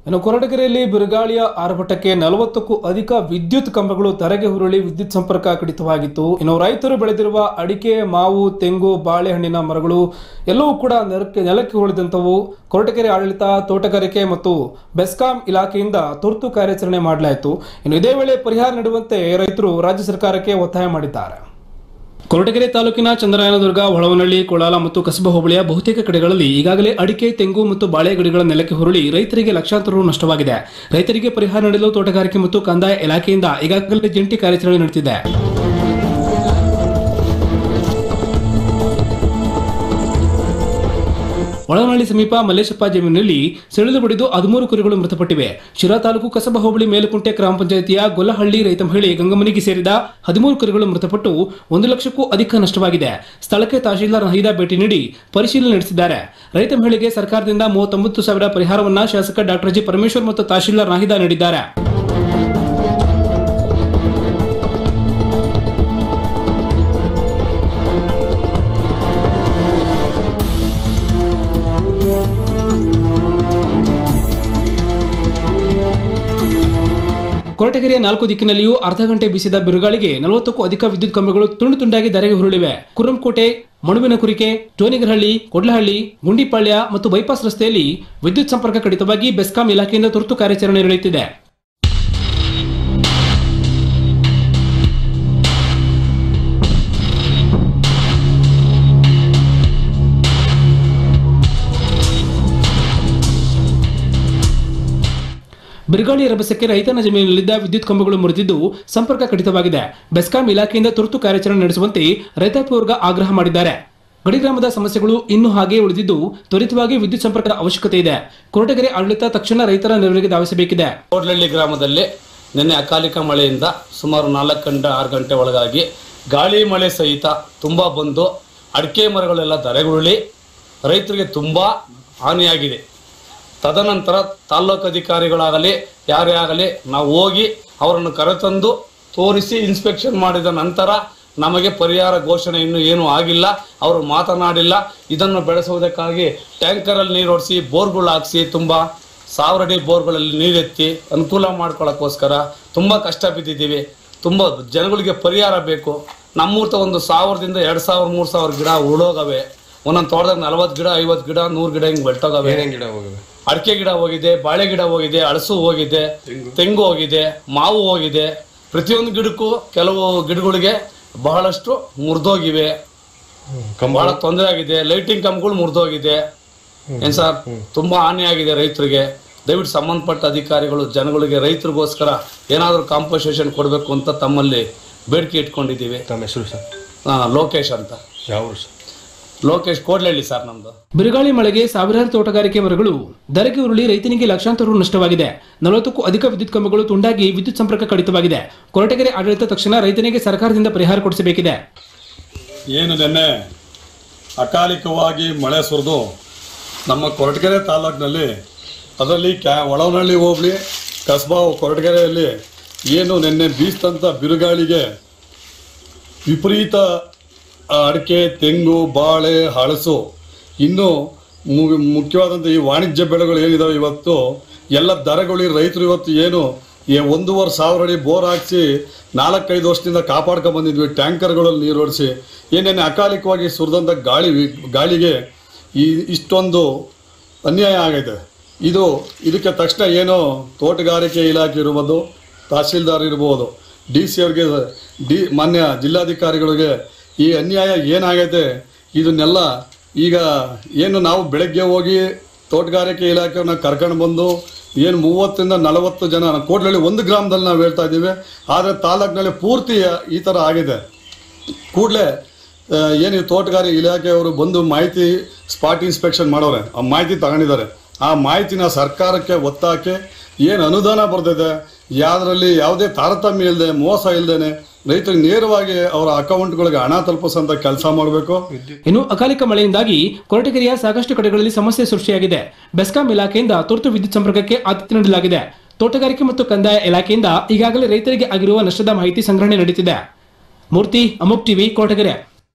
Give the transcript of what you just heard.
ಇನ್ನು ಕೊರಟಗೆರೆಯಲ್ಲಿ ಬಿರುಗಾಳಿಯ ಆರ್ಭಟಕ್ಕೆ ನಲವತ್ತಕ್ಕೂ ಅಧಿಕ ವಿದ್ಯುತ್ ಕಂಬಗಳು ತರೆಗೆ ಉರುಳಿ ವಿದ್ಯುತ್ ಸಂಪರ್ಕ ಕಡಿತವಾಗಿತ್ತು ಇನ್ನು ರೈತರು ಬೆಳೆದಿರುವ ಅಡಿಕೆ ಮಾವು ತೆಂಗು ಬಾಳೆಹಣ್ಣಿನ ಮರಗಳು ಎಲ್ಲವೂ ಕೂಡ ನೆಲಕ್ಕೆ ನೆಲಕ್ಕೆ ಉಳಿದಂತವು ಕೊರಟಗೆರೆ ಆಡಳಿತ ತೋಟಗಾರಿಕೆ ಮತ್ತು ಬೆಸ್ಕಾಂ ಇಲಾಖೆಯಿಂದ ತುರ್ತು ಕಾರ್ಯಾಚರಣೆ ಮಾಡಲಾಯಿತು ಇನ್ನು ಇದೇ ವೇಳೆ ಪರಿಹಾರ ನೀಡುವಂತೆ ರೈತರು ರಾಜ್ಯ ಸರ್ಕಾರಕ್ಕೆ ಒತ್ತಾಯ ಮಾಡಿದ್ದಾರೆ ಕೊರಟಗೆರೆ ತಾಲೂಕಿನ ಚಂದ್ರಾಯನದುರ್ಗ ಹೊಳವನಹಳ್ಳಿ ಕೊಳಾಲ ಮತ್ತು ಕಸಬಾ ಹೋಬಳಿಯ ಬಹುತೇಕ ಕಡೆಗಳಲ್ಲಿ ಈಗಾಗಲೇ ಅಡಿಕೆ ತೆಂಗು ಮತ್ತು ಬಾಳೆ ಗಿಡಗಳ ನೆಲಕ್ಕೆ ಹುರುಳಿ ರೈತರಿಗೆ ಲಕ್ಷಾಂತರ ರು ನಷ್ಟವಾಗಿದೆ ರೈತರಿಗೆ ಪರಿಹಾರ ನೀಡಲು ತೋಟಗಾರಿಕೆ ಮತ್ತು ಕಂದಾಯ ಇಲಾಖೆಯಿಂದ ಈಗಾಗಲೇ ಜಂಟಿ ಕಾರ್ಯಾಚರಣೆ ನಡೆದಿದೆ ಒಳನಹಳ್ಳಿ ಸಮೀಪ ಮಲ್ಲೇಶಪ್ಪ ಜಮೀನಿನಲ್ಲಿ ಸೆಳೆದು ಬಡಿದು ಹದಿಮೂರು ಕುರಿಗಳು ಮೃತಪಟ್ಟಿವೆ ಶಿರಾ ತಾಲೂಕು ಕಸಬಾ ಹೋಬಳಿ ಮೇಲುಕುಂಟೆ ಗ್ರಾಮ ಪಂಚಾಯಿತಿಯ ಗೊಲ್ಲಹಳ್ಳಿ ರೈತ ಮಹಿಳೆ ಗಂಗಮ್ಮನಿಗೆ ಸೇರಿದ ಹದಿಮೂರು ಕುರಿಗಳು ಮೃತಪಟ್ಟು ಒಂದು ಲಕ್ಷಕ್ಕೂ ಅಧಿಕ ನಷ್ಟವಾಗಿದೆ ಸ್ಥಳಕ್ಕೆ ತಹಶೀಲ್ದಾರ್ ನಹೀದಾ ಭೇಟಿ ನೀಡಿ ಪರಿಶೀಲನೆ ನಡೆಸಿದ್ದಾರೆ ರೈತ ಮಹಿಳೆಗೆ ಸರ್ಕಾರದಿಂದ ಮೂವತ್ತೊಂಬತ್ತು ಸಾವಿರ ಪರಿಹಾರವನ್ನ ಶಾಸಕ ಡಾಕ್ಟರ್ ಜಿ ಪರಮೇಶ್ವರ್ ಮತ್ತು ತಹಶೀಲ್ದಾರ್ ನಹೀದಾ ನೀಡಿದ್ದಾರೆ ಕೊರಟಗೆರೆಯ ನಾಲ್ಕು ದಿಕ್ಕಿನಲ್ಲಿಯೂ ಅರ್ಧ ಗಂಟೆ ಬೀಸಿದ ಬಿರುಗಾಳಿಗೆ ನಲವತ್ತಕ್ಕೂ ಅಧಿಕ ವಿದ್ಯುತ್ ಕಂಬಗಳು ತುಂಡು ತುಂಡಾಗಿ ಧರೆಗೆ ಉರುಳಿವೆ ಕುರಂಕೋಟೆ ಮಣುವಿನ ಕುರಿಕೆ ಟೋನಿಗರಹಳ್ಳಿ ಕೊಡ್ಲಹಳ್ಳಿ ಗುಂಡಿಪಾಳ್ಯ ಮತ್ತು ಬೈಪಾಸ್ ರಸ್ತೆಯಲ್ಲಿ ವಿದ್ಯುತ್ ಸಂಪರ್ಕ ಕಡಿತವಾಗಿ ಬೆಸ್ಕಾಂ ಇಲಾಖೆಯಿಂದ ತುರ್ತು ಕಾರ್ಯಾಚರಣೆ ನಡೆಯುತ್ತಿದೆ ಬಿರುಗಾಳಿ ರಭಸಕ್ಕೆ ರೈತನ ಜಮೀನಿನಲ್ಲಿದ್ದ ವಿದ್ಯುತ್ ಕಂಬಗಳು ಮುರಿದಿದ್ದು ಸಂಪರ್ಕ ಕಡಿತವಾಗಿದೆ ಬೆಸ್ಕಾಂ ಇಲಾಖೆಯಿಂದ ತುರ್ತು ಕಾರ್ಯಾಚರಣೆ ನಡೆಸುವಂತೆ ರೈತಾಪಿ ವರ್ಗ ಆಗ್ರಹ ಮಾಡಿದ್ದಾರೆ ಗಡಿ ಗ್ರಾಮದ ಸಮಸ್ಯೆಗಳು ಇನ್ನೂ ಹಾಗೆ ಉಳಿದಿದ್ದು ತ್ವರಿತವಾಗಿ ವಿದ್ಯುತ್ ಸಂಪರ್ಕದ ಅವಶ್ಯಕತೆ ಇದೆ ಕೊರಟಗೆರೆ ಆಡಳಿತ ತಕ್ಷಣ ರೈತರ ನೆರವಿಗೆ ಧಾವಿಸಬೇಕಿದೆ ಕೋಡ್ಲಹಳ್ಳಿ ಗ್ರಾಮದಲ್ಲಿ ನಿನ್ನೆ ಅಕಾಲಿಕ ಮಳೆಯಿಂದ ಸುಮಾರು ನಾಲ್ಕು ಗಂಟೆ ಆರು ಗಂಟೆ ಒಳಗಾಗಿ ಗಾಳಿ ಮಳೆ ಸಹಿತ ತುಂಬ ಬಂದು ಅಡಿಕೆ ಮರಗಳೆಲ್ಲ ಧರೆಗುರುಳಿ ರೈತರಿಗೆ ತುಂಬ ಹಾನಿಯಾಗಿದೆ ತದನಂತರ ತಾಲ್ಲೂಕು ಅಧಿಕಾರಿಗಳಾಗಲಿ ಯಾರೇ ಆಗಲಿ ನಾವು ಹೋಗಿ ಅವರನ್ನು ಕರೆತಂದು ತೋರಿಸಿ ಇನ್ಸ್ಪೆಕ್ಷನ್ ಮಾಡಿದ ನಂತರ ನಮಗೆ ಪರಿಹಾರ ಘೋಷಣೆ ಇನ್ನೂ ಏನೂ ಆಗಿಲ್ಲ ಅವರು ಮಾತನಾಡಿಲ್ಲ ಇದನ್ನು ಬೆಳೆಸುವುದಕ್ಕಾಗಿ ಟ್ಯಾಂಕರಲ್ಲಿ ನೀರು ಹೊಡಿಸಿ ಬೋರ್ಗಳು ಹಾಕ್ಸಿ ತುಂಬ ಸಾವಿರ ಅಡಿ ಬೋರ್ಗಳಲ್ಲಿ ನೀರೆತ್ತಿ ಅನುಕೂಲ ಮಾಡ್ಕೊಳ್ಳೋಕ್ಕೋಸ್ಕರ ತುಂಬ ಕಷ್ಟ ಬಿದ್ದಿದ್ದೀವಿ ತುಂಬ ಜನಗಳಿಗೆ ಪರಿಹಾರ ಬೇಕು ನಮ್ಮೂರ್ತ ಒಂದು ಸಾವಿರದಿಂದ ಎರಡು ಸಾವಿರ ಮೂರು ಸಾವಿರ ಗಿಡ ಉಳೋಗವೆ ಒಂದೊಂದು ತೋಟದಾಗ ನಲವತ್ತು ಗಿಡ ಐವತ್ತು ಗಿಡ ನೂರು ಗಿಡ ಹಿಂಗೆ ಬೆಳ್ಟೋಗವೆ ಗಿಡ ಹೋಗಿವೆ ಅಡಿಕೆ ಗಿಡ ಹೋಗಿದೆ ಬಾಳೆ ಗಿಡ ಹೋಗಿದೆ ಹಳಸು ಹೋಗಿದೆ ತೆಂಗು ಹೋಗಿದೆ ಮಾವು ಹೋಗಿದೆ ಪ್ರತಿಯೊಂದು ಗಿಡಕ್ಕೂ ಕೆಲವು ಗಿಡಗಳಿಗೆ ಬಹಳಷ್ಟು ಮುರಿದೋಗಿವೆ ಬಹಳ ತೊಂದರೆ ಆಗಿದೆ ಲೈಟಿಂಗ್ ಕಂಬಗಳು ಮುರಿದೋಗಿದೆ ಏನ್ ಸರ್ ತುಂಬಾ ಹಾನಿ ಆಗಿದೆ ರೈತರಿಗೆ ದಯವಿಟ್ಟು ಸಂಬಂಧಪಟ್ಟ ಅಧಿಕಾರಿಗಳು ಜನಗಳಿಗೆ ರೈತರಿಗೋಸ್ಕರ ಏನಾದರೂ ಕಾಂಪನ್ಸೇಷನ್ ಕೊಡಬೇಕು ಅಂತ ತಮ್ಮಲ್ಲಿ ಬೇಡಿಕೆ ಇಟ್ಕೊಂಡಿದ್ದೀವಿ ತಮ್ಮ ಹೆಸರು ಸರ್ ಆ, ಲೋಕೇಶ್ ಅಂತ ಯಾವ ಊರು ಸರ್ ಲೋಕೇಶ್ ಕೋಡ್ಲಹಳ್ಳಿ ಸರ್ ನಮ್ದು ಬಿರುಗಾಳಿ ಮಳೆಗೆ ಸಾವಿರಾರು ತೋಟಗಾರಿಕೆ ಮರಗಳು ಧರೆಗೆ ಉರುಳಿ ರೈತನಿಗೆ ಲಕ್ಷಾಂತರ ರು ನಷ್ಟವಾಗಿದೆ ನಲವತ್ತಕ್ಕೂ ಅಧಿಕ ವಿದ್ಯುತ್ ಕಂಬಗಳು ತುಂಡಾಗಿ ವಿದ್ಯುತ್ ಸಂಪರ್ಕ ಕಡಿತವಾಗಿದೆ ಕೊರಟಗೆರೆ ಆಡಳಿತ ತಕ್ಷಣ ರೈತನಿಗೆ ಸರ್ಕಾರದಿಂದ ಪರಿಹಾರ ಕೊಡಿಸಬೇಕಿದೆ ಏನು ನಿನ್ನೆ ಅಕಾಲಿಕವಾಗಿ ಮಳೆ ಸುರಿದು ನಮ್ಮ ಕೊರಟಗೆರೆ ತಾಲೂಕಿನಲ್ಲಿ ಅದರಲ್ಲಿ ಕ್ಯಾ ಒಳವನಹಳ್ಳಿ ಹೋಬಳಿ ಕಸ್ಬಾ ಕೊರಟಗೆರೆಯಲ್ಲಿ ಏನು ನಿನ್ನೆ ಬೀಸ್ತಂಥ ಬಿರುಗಾಳಿಗೆ ವಿಪರೀತ ಆ, ಅಡಿಕೆ ತೆಂಗು ಬಾಳೆ ಹಳಸು ಇನ್ನು ಮು- ಮುಖ್ಯವಾದಂಥ ಈ ವಾಣಿಜ್ಯ ಬೆಳೆಗಳು ಏನಿದಾವೆ ಇವತ್ತು ಎಲ್ಲ ದರಗಳು ರೈತರು ಇವತ್ತು ಏನು ಈ ಒಂದೂವರೆ ಸಾವಿರ ಅಡಿ ಬೋರ್ ಹಾಕ್ಸಿ ನಾಲ್ಕೈದು ವರ್ಷದಿಂದ ಕಾಪಾಡ್ಕೊಂಡು ಬಂದಿದ್ವಿ ಟ್ಯಾಂಕರ್ಗಳಲ್ಲಿ ನೀರು ಹೊಡಿಸಿ ಏನೇನು ಅಕಾಲಿಕವಾಗಿ ಸುರಿದಂಥ ಗಾಳಿ ಗಾಳಿಗೆ ಈ ಇಷ್ಟೊಂದು ಅನ್ಯಾಯ ಆಗೈತೆ ಇದು ಇದಕ್ಕೆ ತಕ್ಷಣ ಏನೋ ತೋಟಗಾರಿಕೆ ಇಲಾಖೆ ಇರ್ಬೋದು ತಹಸೀಲ್ದಾರ್ ಇರ್ಬೋದು ಡಿ ಸಿ ಅವ್ರಿಗೆ ಡಿ ಮಾನ್ಯ ಜಿಲ್ಲಾಧಿಕಾರಿಗಳಿಗೆ ಈ ಅನ್ಯಾಯ ಏನಾಗೈತೆ ಇದನ್ನೆಲ್ಲ ಈಗ ಏನು ನಾವು ಬೆಳಗ್ಗೆ ಹೋಗಿ ತೋಟಗಾರಿಕೆ ಇಲಾಖೆಯನ್ನ ಕರ್ಕೊಂಡು ಬಂದು ಏನು ಮೂವತ್ತರಿಂದ ನಲವತ್ತು ಜನ ಕೋಟ್ಲಲ್ಲಿ ಒಂದು ಗ್ರಾಮದಲ್ಲಿ ನಾವು ಹೇಳ್ತಾ ಇದ್ದೀವಿ ಆದರೆ ತಾಲೂಕಿನಲ್ಲಿ ಪೂರ್ತಿ ಈ ಥರ ಆಗಿದೆ ಕೂಡಲೇ ಏನು ಈ ತೋಟಗಾರಿಕೆ ಇಲಾಖೆಯವರು ಬಂದು ಮಾಹಿತಿ ಸ್ಪಾಟ್ ಇನ್ಸ್ಪೆಕ್ಷನ್ ಮಾಡೋರೆ ಆ ಮಾಹಿತಿ ತಗೊಂಡಿದ್ದಾರೆ ಆ ಮಾಹಿತಿನ ಸರ್ಕಾರಕ್ಕೆ ಒತ್ತಾಕಿ ಏನು ಅನುದಾನ ಬರ್ತಿದೆ ಯಾವುದರಲ್ಲಿ ಯಾವುದೇ ತಾರತಮ್ಯ ಇಲ್ಲದೆ ಮೋಸ ಇಲ್ಲದೇನೆ ರೈತರಿಗೆ ನೇರವಾಗಿ ಅವರ ಅಕೌಂಟ್ಗಳಿಗೆ ಹಣ ತಲುಪಿಸೋಂಥ ಕೆಲಸ ಮಾಡಬೇಕು ಇನ್ನು ಅಕಾಲಿಕ ಮಳೆಯಿಂದಾಗಿ ಕೊರಟಗೆರೆಯ ಸಾಕಷ್ಟು ಕಡೆಗಳಲ್ಲಿ ಸಮಸ್ಯೆ ಸೃಷ್ಟಿಯಾಗಿದೆ ಬೆಸ್ಕಾಂ ಇಲಾಖೆಯಿಂದ ತುರ್ತು ವಿದ್ಯುತ್ ಸಂಪರ್ಕಕ್ಕೆ ಆದ್ಯತೆ ನೀಡಲಾಗಿದೆ ತೋಟಗಾರಿಕೆ ಮತ್ತು ಕಂದಾಯ ಇಲಾಖೆಯಿಂದ ಈಗಾಗಲೇ ರೈತರಿಗೆ ಆಗಿರುವ ನಷ್ಟದ ಮಾಹಿತಿ ಸಂಗ್ರಹಣೆ ನಡೆಯುತ್ತಿದೆ ಮೂರ್ತಿ ಅಮುಕ್ ಟಿವಿ ಕೊರಟಗೆರೆ